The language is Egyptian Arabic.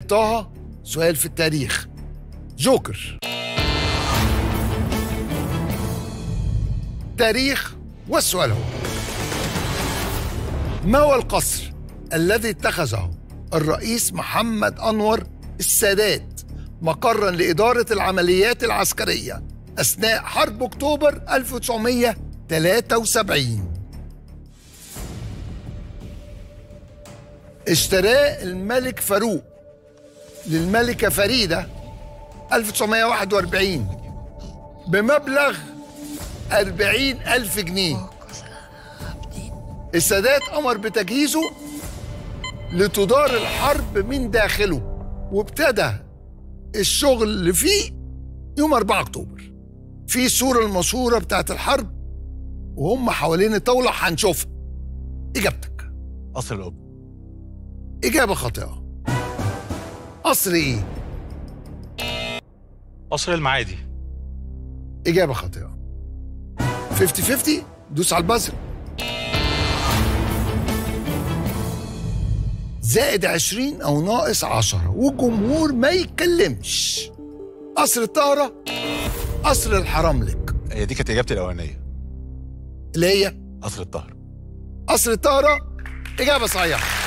طه سؤال في التاريخ جوكر تاريخ والسؤال هو ما هو القصر الذي اتخذه الرئيس محمد أنور السادات مقرا لإدارة العمليات العسكرية أثناء حرب أكتوبر 1973 اشتراه الملك فاروق للملكة فريدة 1941 بمبلغ 40 ألف جنيه السادات أمر بتجهيزه لتدار الحرب من داخله وابتدى الشغل اللي فيه يوم 4 أكتوبر في الصورة المشهورة بتاعت الحرب وهم حوالين الطاولة هنشوفها إجابتك قصر القبة إجابة خاطئة قصر إيه؟ قصر المعادي إجابة خاطئة 50 50 دوس على البازل زائد 20 أو ناقص 10 والجمهور ما يتكلمش قصر الطهرة قصر الحرملك هي دي كانت اجابتي الاولانيه اللي هي قصر الطهر قصر الطهرة إجابة صحيحة